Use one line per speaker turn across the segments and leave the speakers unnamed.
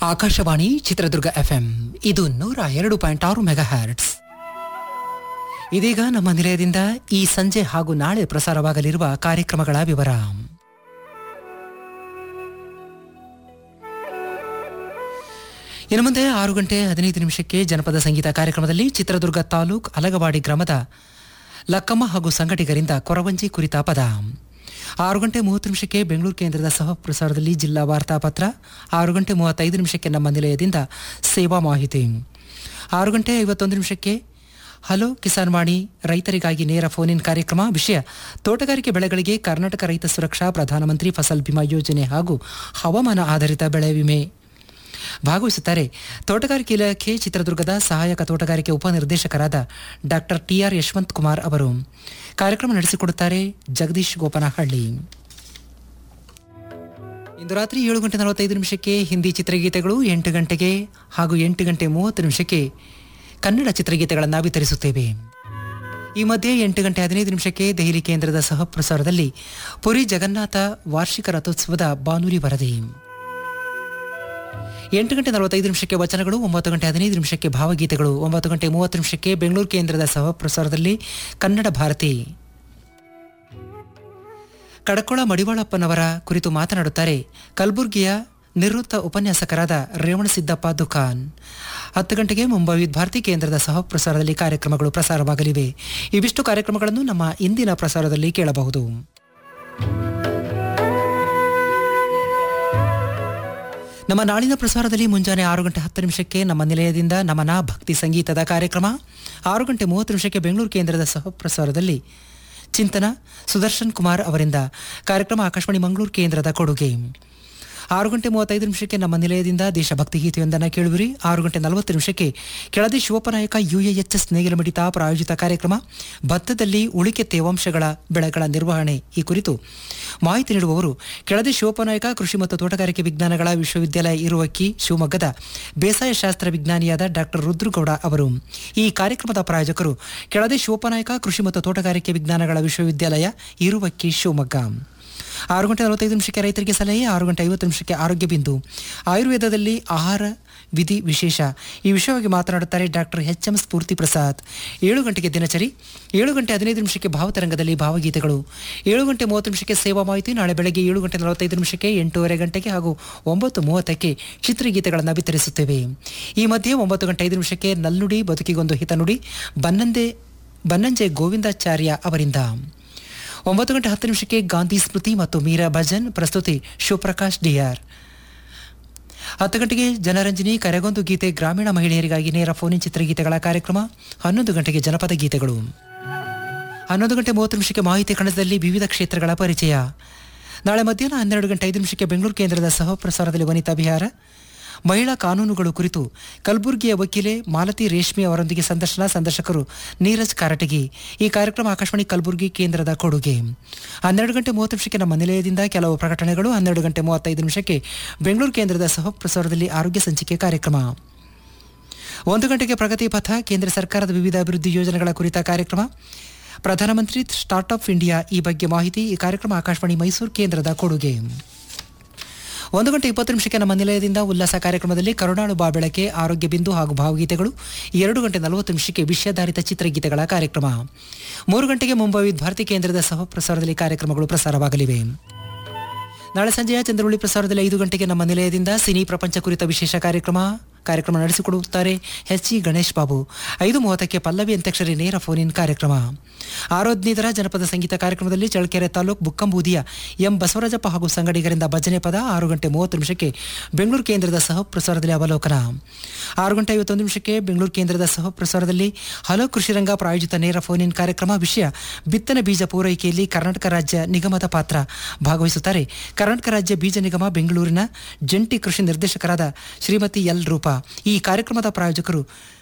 Akashvani Chitradurga FM ಇದು ನೂರ ಎರಡು ಪಾಯಿಂಟ್ ಆರು ಮೆಗಾ ಹ್ಯಾರ್ಟ್ಸ್ ಇದೀಗ ನಮ್ಮ ನಿಲಯದಿಂದ ಈ ಸಂಜೆ ಹಾಗೂ ನಾಳೆ ಪ್ರಸಾರವಾಗಲಿರುವ ಕಾರ್ಯಕ್ರಮಗಳ ವಿವರ ಇನ್ನು ಮುಂದೆ ಆರು ಗಂಟೆ ಹದಿನೈದು ನಿಮಿಷಕ್ಕೆ ಜನಪದ ಸಂಗೀತ ಕಾರ್ಯಕ್ರಮದಲ್ಲಿ ಚಿತ್ರದುರ್ಗ ತಾಲೂಕ್ ಅಲಗವಾಡಿ ಗ್ರಾಮದ ಲಕ್ಕಮ್ಮ ಹಾಗೂ ಸಂಘಟಿಗರಿಂದ ಕೊರವಂಜಿ ಕುರಿತ ಪದ ಆರು ಗಂಟೆ ಮೂವತ್ತು ನಿಮಿಷಕ್ಕೆ ಬೆಂಗಳೂರು ಕೇಂದ್ರದ ಸಹ ಪ್ರಸಾರದಲ್ಲಿ ಜಿಲ್ಲಾ ವಾರ್ತಾಪತ್ರ ಆರು ಗಂಟೆ ಮೂವತ್ತೈದು ನಿಮಿಷಕ್ಕೆ ನಮ್ಮ ನಿಲಯದಿಂದ ಸೇವಾ ಮಾಹಿತಿ ಆರು ಗಂಟೆ ಐವತ್ತೊಂದು ನಿಮಿಷಕ್ಕೆ ಹಲೋ ಕಿಸಾನ್ ವಾಣಿ ರೈತರಿಗಾಗಿ ನೇರ ಫೋನ್ ಇನ್ ಕಾರ್ಯಕ್ರಮ ವಿಷಯ ತೋಟಗಾರಿಕೆ ಬೆಳೆಗಳಿಗೆ ಕರ್ನಾಟಕ ರೈತ ಸುರಕ್ಷಾ ಪ್ರಧಾನಮಂತ್ರಿ ಫಸಲ್ ಬಿಮಾ ಯೋಜನೆ ಹಾಗೂ ಹವಾಮಾನ ಆಧಾರಿತ ಬೆಳೆ ವಿಮೆ ಭಾಗವಹಿಸುತ್ತಾರೆ ತೋಟಗಾರಿಕೆ ಇಲಾಖೆ ಚಿತ್ರದುರ್ಗದ ಸಹಾಯಕ ತೋಟಗಾರಿಕೆ ಉಪನಿರ್ದೇಶಕರಾದ ಡಾಕ್ಟರ್ ಟಿಆರ್ ಯಶವಂತ್ ಕುಮಾರ್ ಅವರು ಕಾರ್ಯಕ್ರಮ ನಡೆಸಿಕೊಡುತ್ತಾರೆ ಜಗದೀಶ್ ಗೋಪನಹಳ್ಳಿ ಇಂದು ರಾತ್ರಿ ಏಳು ಗಂಟೆ ನಲವತ್ತೈದು ನಿಮಿಷಕ್ಕೆ ಹಿಂದಿ ಚಿತ್ರಗೀತೆಗಳು ಎಂಟು ಗಂಟೆಗೆ ಹಾಗೂ ಎಂಟು ಗಂಟೆ ಮೂವತ್ತು ನಿಮಿಷಕ್ಕೆ ಕನ್ನಡ ಚಿತ್ರಗೀತೆಗಳನ್ನು ವಿತರಿಸುತ್ತೇವೆ ಈ ಮಧ್ಯೆ ಎಂಟು ಗಂಟೆ ಹದಿನೈದು ನಿಮಿಷಕ್ಕೆ ದೆಹಲಿ ಕೇಂದ್ರದ ಸಹ ಪ್ರಸಾರದಲ್ಲಿ ಪುರಿ ಜಗನ್ನಾಥ ವಾರ್ಷಿಕ ರಥೋತ್ಸವದ ಬಾನುಲಿ ವರದಿ ಎಂಟು ಗಂಟೆ ನಲವತ್ತೈದು ನಿಮಿಷಕ್ಕೆ ವಚನಗಳು ಒಂಬತ್ತು ಗಂಟೆ ಹದಿನೈದು ನಿಮಿಷಕ್ಕೆ ಭಾವಗೀತೆಗಳು ಒಂಬತ್ತು ಗಂಟೆ ಮೂವತ್ತು ನಿಮಿಷಕ್ಕೆ ಬೆಂಗಳೂರು ಕೇಂದ್ರದ ಸಹ ಪ್ರಸಾರದಲ್ಲಿ ಕನ್ನಡ ಭಾರತಿ ಕಡಕೊಳ ಮಡಿವಾಳಪ್ಪನವರ ಕುರಿತು ಮಾತನಾಡುತ್ತಾರೆ ಕಲಬುರ್ಗಿಯ ನಿವೃತ್ತ ಉಪನ್ಯಾಸಕರಾದ ರೇವಣಸಿದ್ದಪ್ಪ ದುಖಾನ್ ಹತ್ತು ಗಂಟೆಗೆ ಮುಂಬೈ ಭಾರತಿ ಕೇಂದ್ರದ ಸಹ ಪ್ರಸಾರದಲ್ಲಿ ಕಾರ್ಯಕ್ರಮಗಳು ಪ್ರಸಾರವಾಗಲಿವೆ ಇವಿಷ್ಟು ಕಾರ್ಯಕ್ರಮಗಳನ್ನು ನಮ್ಮ ಇಂದಿನ ಪ್ರಸಾರದಲ್ಲಿ ಕೇಳಬಹುದು ನಮ್ಮ ನಾಳಿನ ಪ್ರಸಾರದಲ್ಲಿ ಮುಂಜಾನೆ ಆರು ಗಂಟೆ ಹತ್ತು ನಿಮಿಷಕ್ಕೆ ನಮ್ಮ ನಿಲಯದಿಂದ ನಮನ ಭಕ್ತಿ ಸಂಗೀತದ ಕಾರ್ಯಕ್ರಮ ಆರು ಗಂಟೆ ಮೂವತ್ತು ನಿಮಿಷಕ್ಕೆ ಬೆಂಗಳೂರು ಕೇಂದ್ರದ ಸಹ ಪ್ರಸಾರದಲ್ಲಿ ಚಿಂತನ ಸುದರ್ಶನ್ ಕುಮಾರ್ ಅವರಿಂದ ಕಾರ್ಯಕ್ರಮ ಆಕಾಶವಾಣಿ ಮಂಗಳೂರು ಕೇಂದ್ರದ ಕೊಡುಗೆ ಆರು ಗಂಟೆ ಮೂವತ್ತೈದು ನಿಮಿಷಕ್ಕೆ ನಮ್ಮ ನಿಲಯದಿಂದ ದೇಶಭಕ್ತಿ ಗೀತೆಯೊಂದನ್ನು ಕೇಳುವಿರಿ ಆರು ಗಂಟೆ ನಲವತ್ತು ನಿಮಿಷಕ್ಕೆ ಕೆಳದಿ ಶಿವಪ್ಪನಾಯಕ ಯುಎಎಚ್ಎಸ್ ನೇಗಿಲಮಿಡಿತ ಪ್ರಾಯೋಜಿತ ಕಾರ್ಯಕ್ರಮ ಭತ್ತದಲ್ಲಿ ಉಳಿಕೆ ತೇವಾಂಶಗಳ ಬೆಳೆಗಳ ನಿರ್ವಹಣೆ ಈ ಕುರಿತು ಮಾಹಿತಿ ನೀಡುವವರು ಕೆಳದಿ ಶಿವಪ್ಪನಾಯಕ ಕೃಷಿ ಮತ್ತು ತೋಟಗಾರಿಕೆ ವಿಜ್ಞಾನಗಳ ವಿಶ್ವವಿದ್ಯಾಲಯ ಇರುವಕ್ಕಿ ಶಿವಮೊಗ್ಗದ ಬೇಸಾಯ ಶಾಸ್ತ್ರ ವಿಜ್ಞಾನಿಯಾದ ಡಾಕ್ಟರ್ ರುದ್ರಗೌಡ ಅವರು ಈ ಕಾರ್ಯಕ್ರಮದ ಪ್ರಾಯೋಜಕರು ಕೆಳದಿ ಶಿವಪ್ಪನಾಯಕ ಕೃಷಿ ಮತ್ತು ತೋಟಗಾರಿಕೆ ವಿಜ್ಞಾನಗಳ ವಿಶ್ವವಿದ್ಯಾಲಯ ಇರುವಕ್ಕಿ ಶಿವಮೊಗ್ಗ ಆರು ಗಂಟೆ ನಲವತ್ತೈದು ನಿಮಿಷಕ್ಕೆ ರೈತರಿಗೆ ಸಲಹೆ ಆರು ಗಂಟೆ ಐವತ್ತು ನಿಮಿಷಕ್ಕೆ ಆರೋಗ್ಯ ಬಿಂದು ಆಯುರ್ವೇದದಲ್ಲಿ ಆಹಾರ ವಿಧಿ ವಿಶೇಷ ಈ ವಿಷಯವಾಗಿ ಮಾತನಾಡುತ್ತಾರೆ doctor H M Spoorthi Prasad ಏಳು ಗಂಟೆಗೆ ದಿನಚರಿ ಏಳು ಗಂಟೆ ಹದಿನೈದು ನಿಮಿಷಕ್ಕೆ ಭಾವತರಂಗದಲ್ಲಿ ಭಾವಗೀತೆಗಳು ಏಳು ಗಂಟೆ ಮೂವತ್ತು ನಿಮಿಷಕ್ಕೆ ಸೇವಾ ಮಾಹಿತಿ ನಾಳೆ ಬೆಳಗ್ಗೆ ಏಳು ಗಂಟೆ ನಲವತ್ತೈದು ನಿಮಿಷಕ್ಕೆ ಎಂಟೂವರೆ ಗಂಟೆಗೆ ಹಾಗೂ ಒಂಬತ್ತು ಮೂವತ್ತಕ್ಕೆ ಚಿತ್ರಗೀತೆಗಳನ್ನು ವಿತರಿಸುತ್ತೇವೆ ಈ ಮಧ್ಯೆ ಒಂಬತ್ತು ಗಂಟೆ ಐದು ನಿಮಿಷಕ್ಕೆ ನಲ್ನುಡಿ ಬದುಕಿಗೊಂದು ಹಿತನುಡಿ ಬನ್ನಂದೆ ಬನ್ನಂಜೆ ಗೋವಿಂದಾಚಾರ್ಯ ಅವರಿಂದ ಒಂಬತ್ತು ಗಂಟೆ ಹತ್ತು ನಿಮಿಷಕ್ಕೆ ಗಾಂಧಿ ಸ್ಮೃತಿ ಮತ್ತು ಮೀರಾ ಭಜನ್ ಪ್ರಸ್ತುತಿ ಶಿವಪ್ರಕಾಶ್ ಡಿಆರ್ ಹತ್ತು ಗಂಟೆಗೆ ಜನರಂಜನಿ ಕರೆಗೊಂದು ಗೀತೆ ಗ್ರಾಮೀಣ ಮಹಿಳೆಯರಿಗಾಗಿ ನೇರ ಫೋನಿನ್ ಚಿತ್ರಗೀತೆಗಳ ಕಾರ್ಯಕ್ರಮ ಹನ್ನೊಂದು ಗಂಟೆಗೆ ಜನಪದ ಗೀತೆಗಳು ಹನ್ನೊಂದು ಗಂಟೆ ಮೂವತ್ತು ನಿಮಿಷಕ್ಕೆ ಮಾಹಿತಿ ಕಣದಲ್ಲಿ ವಿವಿಧ ಕ್ಷೇತ್ರಗಳ ಪರಿಚಯ ನಾಳೆ ಮಧ್ಯಾಹ್ನ ಹನ್ನೆರಡು ಗಂಟೆ ಐದು ನಿಮಿಷಕ್ಕೆ ಬೆಂಗಳೂರು ಕೇಂದ್ರದ ಸಹ ಪ್ರಸಾರದಲ್ಲಿ ವನಿತಾ ಬಿಹಾರ ಮಹಿಳಾ ಕಾನೂನುಗಳು ಕುರಿತು ಕಲಬುರಗಿಯ ವಕೀಲೆ ಮಾಲತಿ ರೇಷ್ಮಿ ಅವರೊಂದಿಗೆ ಸಂದರ್ಶನ ಸಂದರ್ಶಕರು ನೀರಜ್ ಕಾರಟಗಿ ಈ ಕಾರ್ಯಕ್ರಮ ಆಕಾಶವಾಣಿ ಕಲಬುರಗಿ ಕೇಂದ್ರದ ಕೊಡುಗೆ ಹನ್ನೆರಡು ಗಂಟೆ ಮೂವತ್ತು ನಿಮಿಷಕ್ಕೆ ನಮ್ಮ ನಿಲಯದಿಂದ ಕೆಲವು ಪ್ರಕಟಣೆಗಳು ಹನ್ನೆರಡು ಗಂಟೆ ಮೂವತ್ತೈದು ನಿಮಿಷಕ್ಕೆ ಬೆಂಗಳೂರು ಕೇಂದ್ರದ ಸಹ ಪ್ರಸಾರದಲ್ಲಿ ಆರೋಗ್ಯ ಸಂಚಿಕೆ ಕಾರ್ಯಕ್ರಮ ಒಂದು ಗಂಟೆಗೆ ಪ್ರಗತಿ ಪಥ ಕೇಂದ್ರ ಸರ್ಕಾರದ ವಿವಿಧ ಅಭಿವೃದ್ಧಿ ಯೋಜನೆಗಳ ಕುರಿತ ಕಾರ್ಯಕ್ರಮ ಪ್ರಧಾನಮಂತ್ರಿ ಸ್ಟಾರ್ಟ್ಅಪ್ ಇಂಡಿಯಾ ಈ ಬಗ್ಗೆ ಮಾಹಿತಿ ಈ ಕಾರ್ಯಕ್ರಮ ಆಕಾಶವಾಣಿ ಮೈಸೂರು ಕೇಂದ್ರದ ಕೊಡುಗೆ ಒಂದು ಗಂಟೆ ಇಪ್ಪತ್ತು ನಿಮಿಷಕ್ಕೆ ನಮ್ಮ ನಿಲಯದಿಂದ ಉಲ್ಲಾಸ ಕಾರ್ಯಕ್ರಮದಲ್ಲಿ ಕರುಣಾಳು ಬಾ ಬೆಳಕೆ ಆರೋಗ್ಯ ಬಿಂದು ಹಾಗೂ ಭಾವಗೀತೆಗಳು ಎರಡು ಗಂಟೆ ನಲವತ್ತು ನಿಮಿಷಕ್ಕೆ ವಿಷಯಾಧಾರಿತ ಚಿತ್ರಗೀತೆಗಳ ಕಾರ್ಯಕ್ರಮ ಮೂರು ಗಂಟೆಗೆ ಮುಂಬೈ ಭಾರತಿ ಕೇಂದ್ರದ ಸಹ ಪ್ರಸಾರದಲ್ಲಿ ಕಾರ್ಯಕ್ರಮಗಳು ಪ್ರಸಾರವಾಗಲಿವೆ ನಾಳೆ ಸಂಜೆಯ ಚಂದ್ರವಳ್ಳಿ ಪ್ರಸಾರದಲ್ಲಿ ಐದು ಗಂಟೆಗೆ ನಮ್ಮ ನಿಲಯದಿಂದ ಸಿನಿ ಪ್ರಪಂಚ ಕುರಿತ ವಿಶೇಷ ಕಾರ್ಯಕ್ರಮ ಕಾರ್ಯಕ್ರಮ ನಡೆಸಿಕೊಡುತ್ತಾರೆ ಎಚ್ ಇ ಗಣೇಶ್ ಬಾಬು ಐದು ಮೂವತ್ತಕ್ಕೆ ಪಲ್ಲವಿ ಅಂತ್ಯಕ್ಷರಿ ನೇರ ಫೋನ್ ಇನ್ ಕಾರ್ಯಕ್ರಮ ಆರು ಹದಿನೈದರ ಜನಪದ ಸಂಗೀತ ಕಾರ್ಯಕ್ರಮದಲ್ಲಿ ಚಳ್ಳಕೆರೆ ತಾಲೂಕು ಬುಕ್ಕಂಬೂದಿಯ ಎಂ ಬಸವರಾಜಪ್ಪ ಹಾಗೂ ಸಂಗಡಿಗರಿಂದ ಭಜನೆ ಪದ ಆರು ಗಂಟೆ ಮೂವತ್ತು ನಿಮಿಷಕ್ಕೆ ಬೆಂಗಳೂರು ಕೇಂದ್ರದ ಸಹ ಪ್ರಸಾರದಲ್ಲಿ ಅವಲೋಕನ ಆರು ಗಂಟೆ ಐವತ್ತೊಂದು ನಿಮಿಷಕ್ಕೆ ಬೆಂಗಳೂರು ಕೇಂದ್ರದ ಸಹ ಪ್ರಸಾರದಲ್ಲಿ ಹಲೋ ಕೃಷಿರಂಗ ಪ್ರಾಯೋಜಿತ ನೇರ ಫೋನ್ ಇನ್ ಕಾರ್ಯಕ್ರಮ ವಿಷಯ ಬಿತ್ತನೆ ಬೀಜ ಪೂರೈಕೆಯಲ್ಲಿ ಕರ್ನಾಟಕ ರಾಜ್ಯ ನಿಗಮದ ಪಾತ್ರ ಭಾಗವಹಿಸುತ್ತಾರೆ ಕರ್ನಾಟಕ ರಾಜ್ಯ ಬೀಜ ನಿಗಮ ಬೆಂಗಳೂರಿನ ಜಂಟಿ ಕೃಷಿ ನಿರ್ದೇಶಕರಾದ ಶ್ರೀಮತಿ ಎಲ್ ರೂಪಾ ಈ ಕಾರ್ಯಕ್ರಮದ ಪ್ರಾಯೋಜಕರು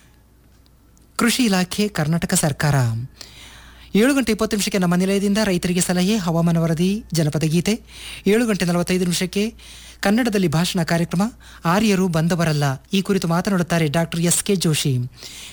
ಕೃಷಿ ಇಲಾಖೆ ಕರ್ನಾಟಕ ಸರ್ಕಾರ ಏಳು ಗಂಟೆ ಇಪ್ಪತ್ತು ನಿಮಿಷಕ್ಕೆ ನಮ್ಮ ನಿಲಯದಿಂದ ರೈತರಿಗೆ ಸಲಹೆ ಹವಾಮಾನ ವರದಿ ಜನಪದ ಗೀತೆ ಏಳು ಗಂಟೆ ನಲವತ್ತೈದು ನಿಮಿಷಕ್ಕೆ ಕನ್ನಡದಲ್ಲಿ ಭಾಷಣ ಕಾರ್ಯಕ್ರಮ ಆರ್ಯರು ಬಂದವರಲ್ಲ ಈ ಕುರಿತು ಮಾತನಾಡುತ್ತಾರೆ ಡಾಕ್ಟರ್ ಎಸ್ ಕೆ ಜೋಶಿ